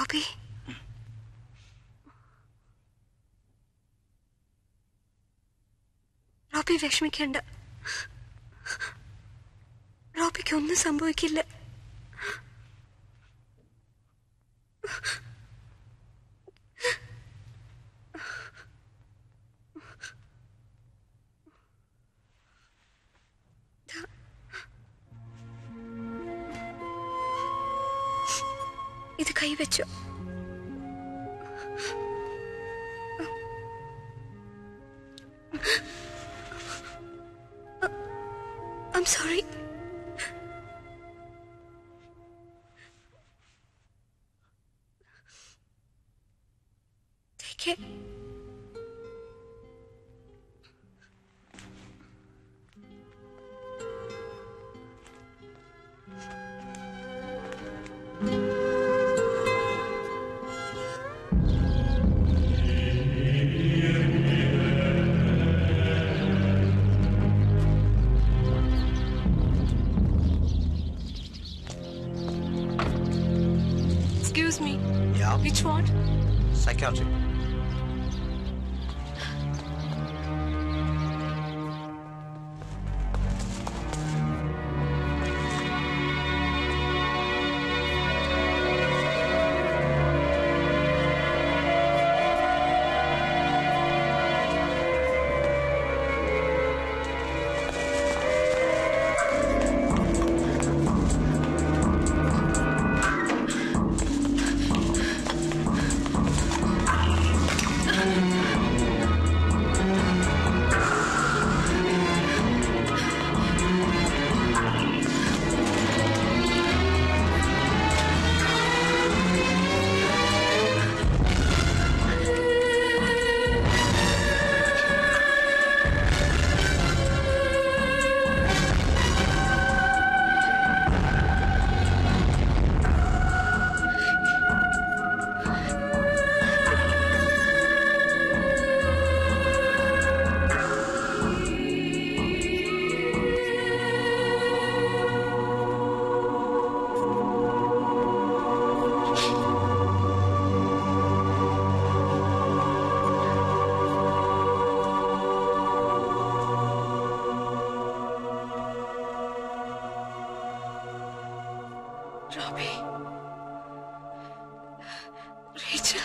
Robbie Robbie വിഷമിക്കണ്ട റോബിക്ക് ഒന്നും സംഭവിക്കില്ല ഇത് കൈവച്ചു I'm sorry. Take it. Excuse me. Yeah. Which ward? Psychiatric. Robbie. Rachel.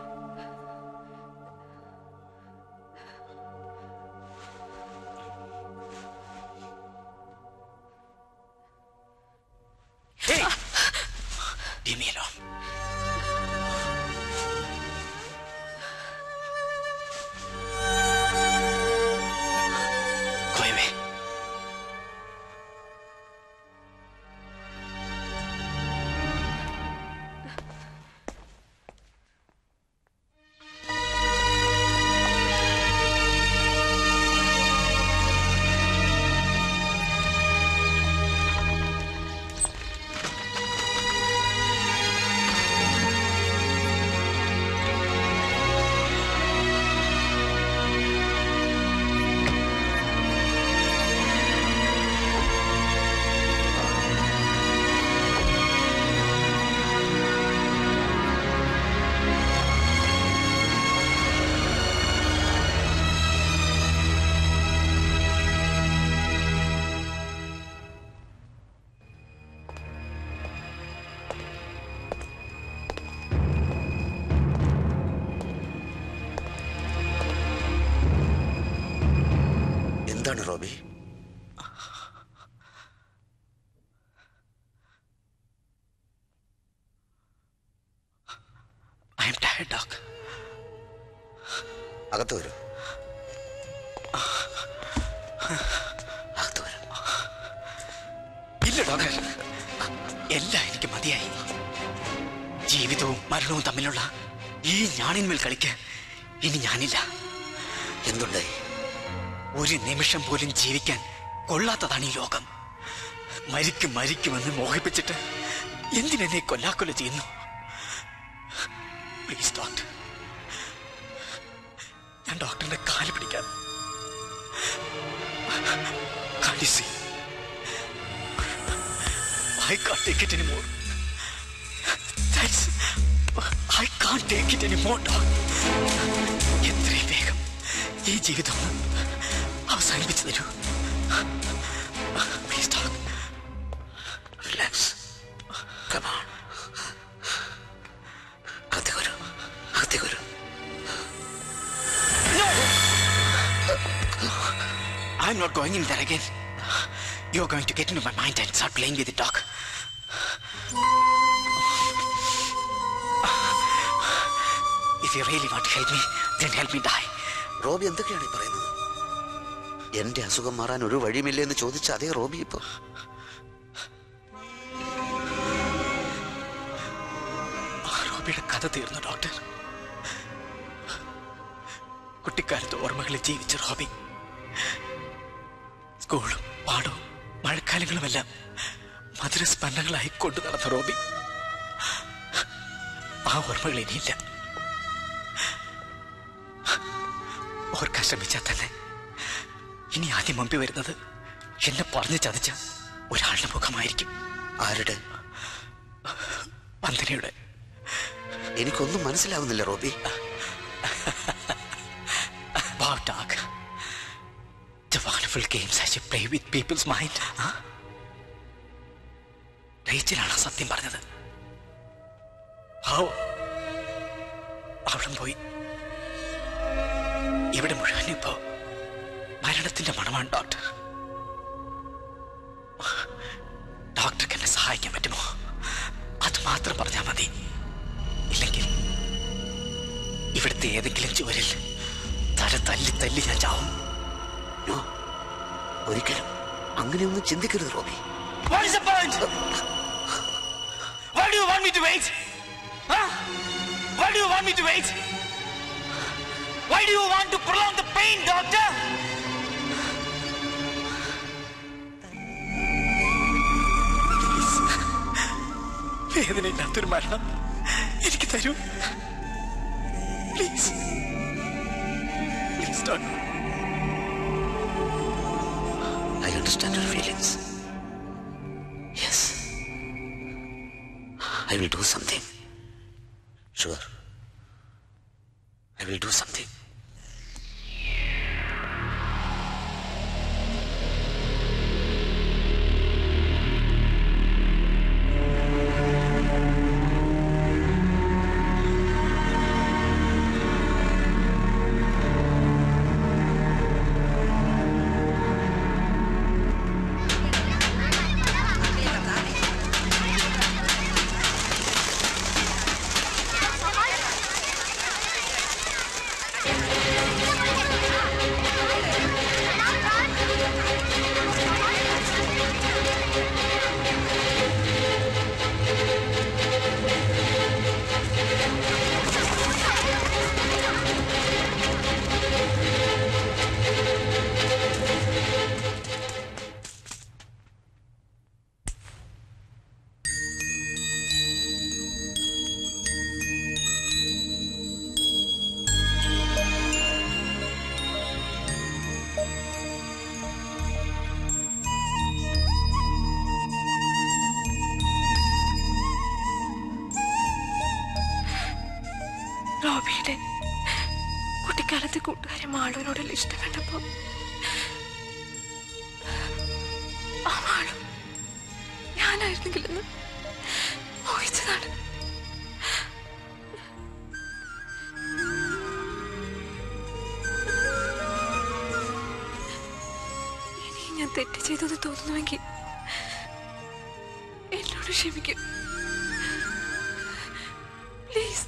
Hey! Leave me alone. Go away. എന്താണ് Robi I am tired, Doc. അകത്ത് വരൂ അകത്ത് വരൂ ഇല്ല ഡോക്ടർ എല്ലാം എനിക്ക് മതിയായി ജീവിതവും മരണവും തമ്മിലുള്ള ഈ ഞാണിന്മേൽ കളിക്ക് ഇനി ഞാനില്ല എന്തുണ്ടായി ഒരു നിമിഷം പോലും ജീവിക്കാൻ കൊള്ളാത്തതാണ് ഈ ലോകം മരിക്കും മരിക്കുമെന്ന് മോഹിപ്പിച്ചിട്ട് എന്തിനെന്നെ കൊല്ലാക്കൊല ചെയ്യുന്നു പ്ലീസ് ഡോക്ടർ ഞാൻ ഡോക്ടറിന്റെ കാല് പിടിക്കാം Can't you see? I can't take it anymore. That's can't take it anymore, dog. എത്രയും വേഗം ഈ ജീവിതം ഒന്ന് അവസാനിപ്പിച്ചു തരൂ പ്ലീസ് ഡോഗ് റിലാക്സ് കമാൺ അകത്തേക്ക് വരൂ അകത്തേക്ക് വരൂ I'm not going in there again. You're going to get into my mind and start playing with the dog. If you really want to help me, then help me die. Robi എന്തൊക്കെയാണ് ഈ പറയുന്നത് എന്റെ അസുഖം മാറാൻ ഒരു വഴിയുമില്ല എന്ന് ചോദിച്ച അതേ റോബി ഇപ്പൊ ആ റോബിയുടെ കഥ തീർന്നു ഡോക്ടർ കുട്ടിക്കാലത്ത് ഓർമ്മകളിൽ ജീവിച്ച റോബി സ്കൂളും പാടവും മഴക്കാലങ്ങളുമെല്ലാം മധുരസ്പന്ദങ്ങളായി കൊണ്ടു നടന്ന റോബി ആ ഓർമ്മകൾ ഇനിയില്ല ഓർക്കാൻ ശ്രമിച്ചാൽ തന്നെ ഇനി ആദ്യം മുമ്പിൽ വരുന്നത് എന്നെ പറഞ്ഞു ചതച്ച ഒരാളുടെ മുഖമായിരിക്കും ആരുടെ വന്ദനയുടെ എനിക്കൊന്നും മനസ്സിലാവുന്നില്ല Robi Wow, dog. The wonderful games as you play with people's mind. Huh? റേച്ചലാണ് സത്യം പറഞ്ഞത് ഹാവ് അവളും പോയി ഇവിടെ മുഴുവൻ ഇപ്പോ മരണത്തിന്റെ മണമാണ് ഡോക്ടർ ഡോക്ടർക്ക് എന്നെ സഹായിക്കാൻ പറ്റുമോ അത് മാത്രം പറഞ്ഞാൽ മതി ഇല്ലെങ്കിൽ ഇവിടുത്തെ ഏതെങ്കിലും ചുവരിൽ തല തല്ലി തല്ലി ഞാൻ ചാവും നോ ഒരിക്കലും അങ്ങനെയൊന്നും ചിന്തിക്കരുത് Robi What is the point? Why do you want me to wait? Huh? Why do you want me to wait? Why do you want to prolong the pain, doctor? വേദനയില്ലാത്തൊരു മരണം എനിക്ക് തരൂ please please doctor I understand your feelings yes I will do something sure I will do something റോബിയുടെ കുട്ടിക്കാലത്തെ കൂട്ടുകാരി മാളുവിനോടുള്ള ഇഷ്ടം കണ്ടപ്പോ ആ മാളു ഞാനായിരുന്നെങ്കിലെന്ന് മോഹിച്ചതാണ് ഇനി ഞാൻ തെറ്റ് ചെയ്തെന്ന് തോന്നുന്നുവെങ്കിൽ എന്നോട് ക്ഷമിക്കും പ്ലീസ്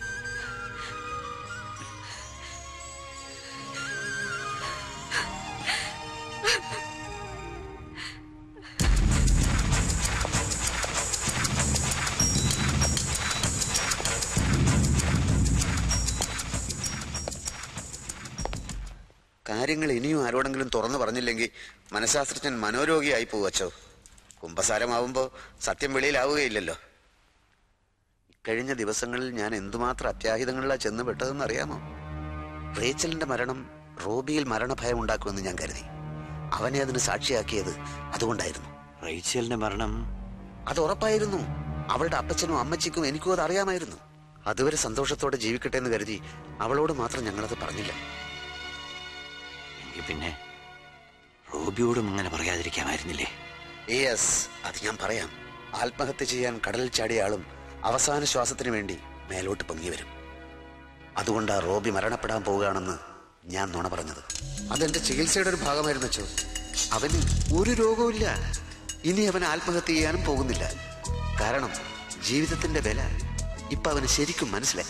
കാര്യങ്ങൾ ഇനിയും ആരോടെങ്കിലും തുറന്നു പറഞ്ഞില്ലെങ്കിൽ മനഃശാസ്ത്രജ്ഞൻ മനോരോഗിയായി പോവച്ചോ കുംഭസാരമാവുമ്പോൾ സത്യം വെളിയിലാവുകയില്ലല്ലോ കഴിഞ്ഞ ദിവസങ്ങളിൽ ഞാൻ എന്തുമാത്രം അത്യാഹിതങ്ങളിലാണ് ചെന്ന് പെട്ടതെന്ന് അറിയാമോ റേച്ചലിന്റെ മരണം റോബിയിൽ മരണഭയം ഉണ്ടാക്കുമെന്ന് ഞാൻ കരുതി അവനെ അതിന് സാക്ഷിയാക്കിയത് അതുകൊണ്ടായിരുന്നു റൈച്ചലിന്റെ മരണം അത് ഉറപ്പായിരുന്നു അവളുടെ അപ്പച്ചനും അമ്മച്ചിക്കും എനിക്കും അത് അറിയാമായിരുന്നു അതുവരെ സന്തോഷത്തോടെ ജീവിക്കട്ടെ എന്ന് കരുതി അവളോട് മാത്രം ഞങ്ങളത് പറഞ്ഞില്ല എങ്കിൽ പിന്നെ റോബിയോടും അങ്ങനെ പറയാതിരിക്കാമായിരുന്നില്ലേ യെസ് അത് ഞാൻ പറയാം ആത്മഹത്യ ചെയ്യാൻ കടലിൽ ചാടിയ ആളും അവസാന ശ്വാസത്തിന് വേണ്ടി മേലോട്ട് പൊങ്ങി വരും അതുകൊണ്ടാ റോബി മരണപ്പെടാൻ പോവുകയാണെന്ന് ഞാൻ നുണ പറഞ്ഞത് അതെന്റെ ചികിത്സയുടെ ഒരു ഭാഗമായിരുന്നു അച്ചോ അവന് ഒരു രോഗവുമില്ല ഇനി അവൻ ആത്മഹത്യ ചെയ്യാനും പോകുന്നില്ല കാരണം ജീവിതത്തിന്റെ വില ഇപ്പൊ അവന് ശരിക്കും മനസ്സിലായി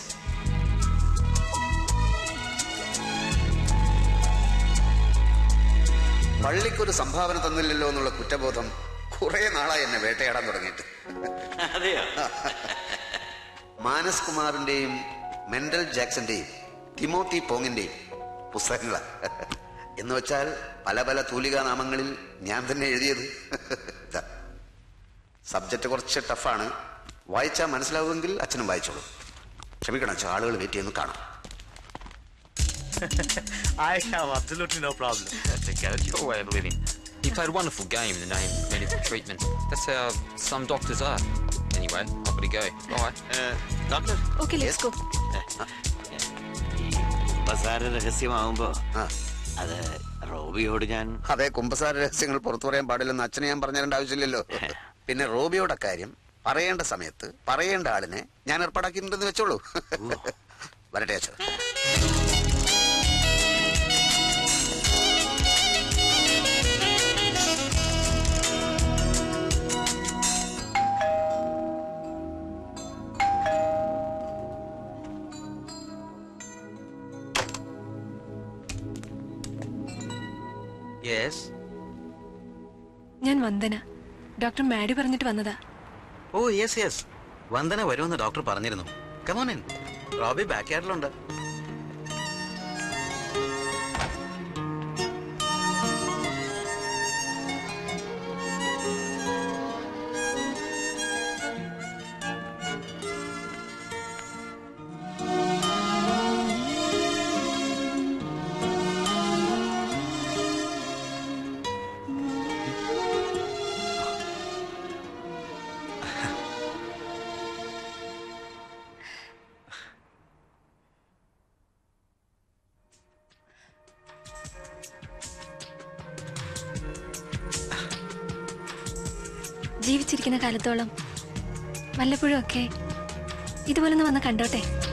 പള്ളിക്കൊരു സംഭാവന തന്നില്ലല്ലോ എന്നുള്ള കുറ്റബോധം കുറെ നാളായി എന്നെ വേട്ടയാടാൻ തുടങ്ങിയിട്ട് അതെയോ മാനസ് കുമാറിന്റെയും മെന്റൽ ജാക്സന്റെയും തിമോത്തി പോങ്ങിന്റെയും പുസ്തകങ്ങളാ എന്ന് വെച്ചാൽ പല പല തൂലികാ നാമങ്ങളിൽ ഞാൻ തന്നെ എഴുതിയത് ഇതാ. സബ്ജക്റ്റ് കുറച്ച് ടഫാണ് വായിച്ചാൽ മനസ്സിലാവുമെങ്കിൽ അച്ഛനും വായിച്ചോളൂ ക്ഷമിക്കണം അച്ഛൻ ആളുകൾ വെയിറ്റ് ചെയ്യുന്നു കാണാം I have absolutely no problem. Take care. It's your way of living. You played a wonderful game in the name of medical treatment. That's how some doctors are. Anyway, I've got to go. Bye. Doctor okay let's go ബസാര രഹസ്യമാവുമ്പോ ആ അത് റോബിയോട് ഞാൻ അതെ കുമ്പസാര രഹസ്യങ്ങൾ പുറത്തു പറയാൻ പാടില്ലെന്ന് അച്ഛനെ ഞാൻ പറഞ്ഞു തരേണ്ട ആവശ്യമില്ലല്ലോ പിന്നെ റോബിയോടെ കാര്യം പറയേണ്ട സമയത്ത് പറയേണ്ട ആളിനെ ഞാൻ ഏർപ്പാടാക്കിയിട്ടുണ്ടെന്ന് വെച്ചോളൂ വരട്ടെ അച്ഛൻ യെസ് ഞാൻ വന്ദന ഡോക്ടർ മാഡി പറഞ്ഞിട്ട് വന്നതാ ഓ യെസ് യെസ് വന്ദന വരുമെന്ന് ഡോക്ടർ പറഞ്ഞിരുന്നു കമോണിൻ റോബി ബാക്ക് യാർഡിലുണ്ട് ജീവിച്ചിരിക്കുന്ന കാലത്തോളം വല്ലപ്പോഴും ഒക്കെ ഇതുപോലെ ഒന്ന് വന്ന് കണ്ടോട്ടെ